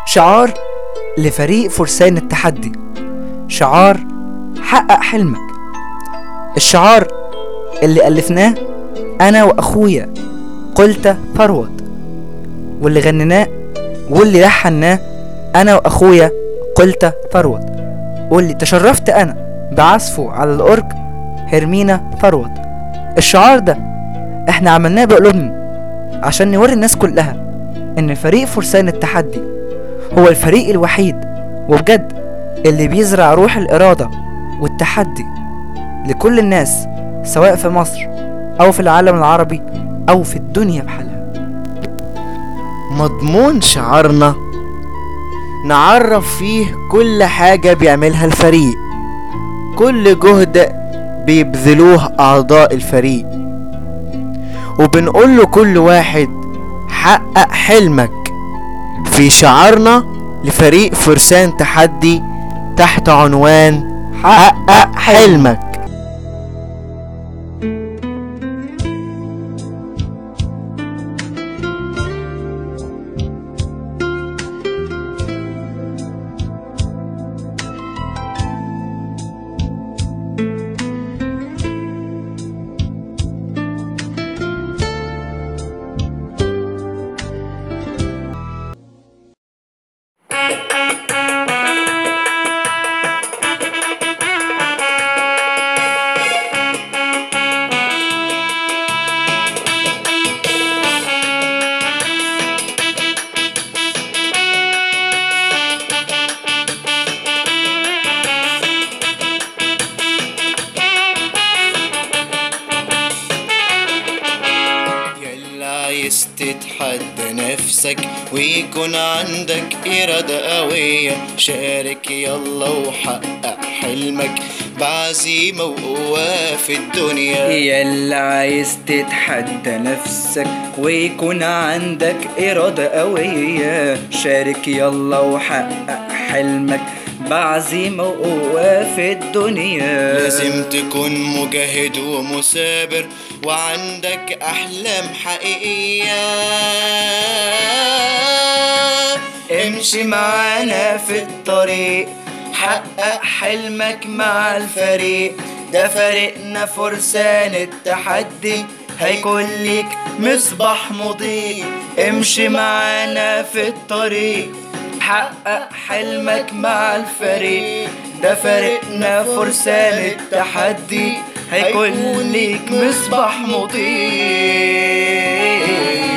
شعار لفريق فرسان التحدي شعار حقق حلمك الشعار اللي ألفناه أنا وأخويا قلت ثروت واللي غنيناه واللي لحناه أنا وأخويا قلت ثروت واللي تشرفت أنا بعزفه على الأورج هرمينا ثروت الشعار ده احنا عملناه بقلوبنا عشان نوري الناس كلها ان فريق فرسان التحدي هو الفريق الوحيد وبجد اللي بيزرع روح الإرادة والتحدي لكل الناس سواء في مصر أو في العالم العربي أو في الدنيا بحالها مضمون شعارنا نعرف فيه كل حاجة بيعملها الفريق كل جهد بيبذلوه أعضاء الفريق وبنقول له كل واحد حقق حلمك في شعارنا لفريق فرسان تحدي تحت عنوان حقق حلمك يلا عايز تتحدى نفسك ويكون عندك إرادة قوية شارك يلا وحقق حلمك بعزيمة وقوة في الدنيا يلا عايز تتحدى نفسك ويكون عندك إرادة قوية شارك يلا وحقق حلمك بعزيمة وقوة في الدنيا لازم تكون مجاهد ومثابر وعندك أحلام حقيقية امشي معانا في الطريق حقق حلمك مع الفريق ده فريقنا فرسان التحدي هيكون ليك مصباح مضيء امشي معانا في الطريق حقق حلمك مع الفريق ده فريقنا فرسان التحدي هيكون ليك مصباح مضيء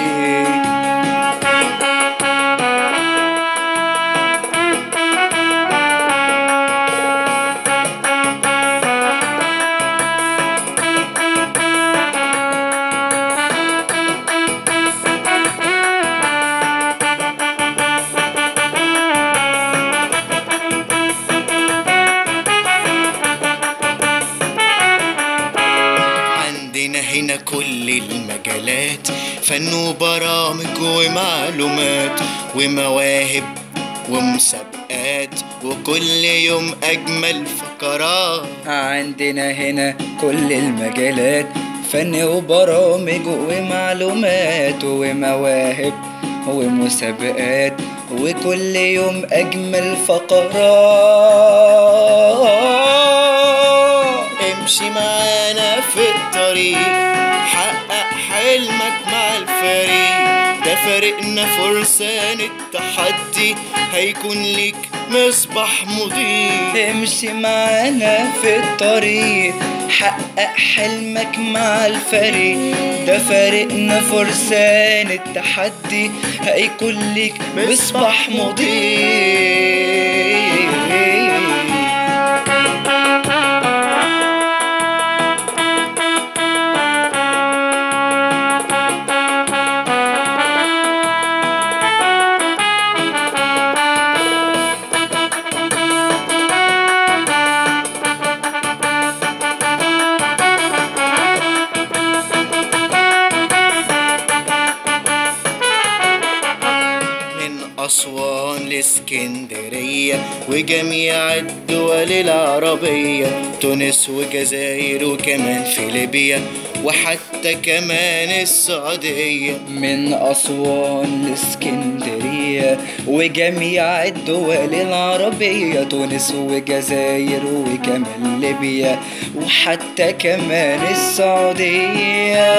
عندنا هنا كل المجالات فن وبرامج ومعلومات ومواهب ومسابقات وكل يوم أجمل فقرات عندنا هنا كل المجالات فن وبرامج ومعلومات ومواهب ومسابقات وكل يوم أجمل فقرات امشي معانا في الطريق حقق حلمك مع الفريق ده فريقنا فرسان التحدي هيكون ليك مصباح مضيء امشي معانا في الطريق حقق حلمك مع الفريق ده فريقنا فرسان التحدي هيكون ليك مصباح مضيء من أسوان لاسكندرية وجميع الدول العربية تونس وجزائر وكمان في ليبيا وحتى كمان السعودية من أسوان لإسكندرية وجميع الدول العربية تونس وجزائر وكمان ليبيا وحتى كمان السعودية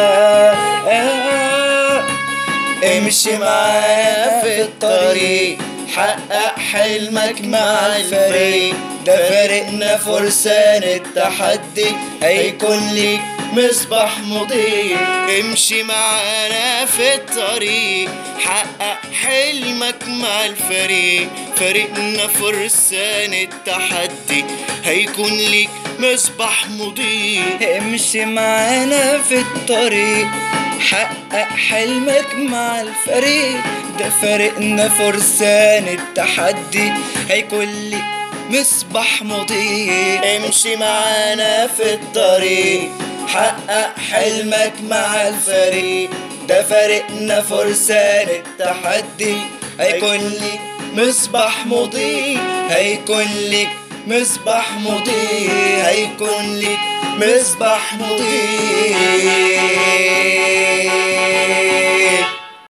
آه امشي معايا في الطريق حقق حلمك مع الفريق ده فريقنا فرسان التحدي هيكون ليك مصباح مضيء امشي معانا في الطريق حقق حلمك مع الفريق فريقنا فرسان التحدي هيكون ليك مصباح مضيء امشي معانا في الطريق حقق حلمك مع الفريق ده فريقنا فرسان التحدي هيكون لك مصباح مضيء امشي معانا في الطريق حقق حلمك مع الفريق ده فريقنا فرسان التحدي هيكون لك مصباح مضيء هيكون لك مصباح مضيء هيكون لك مصباح مضيء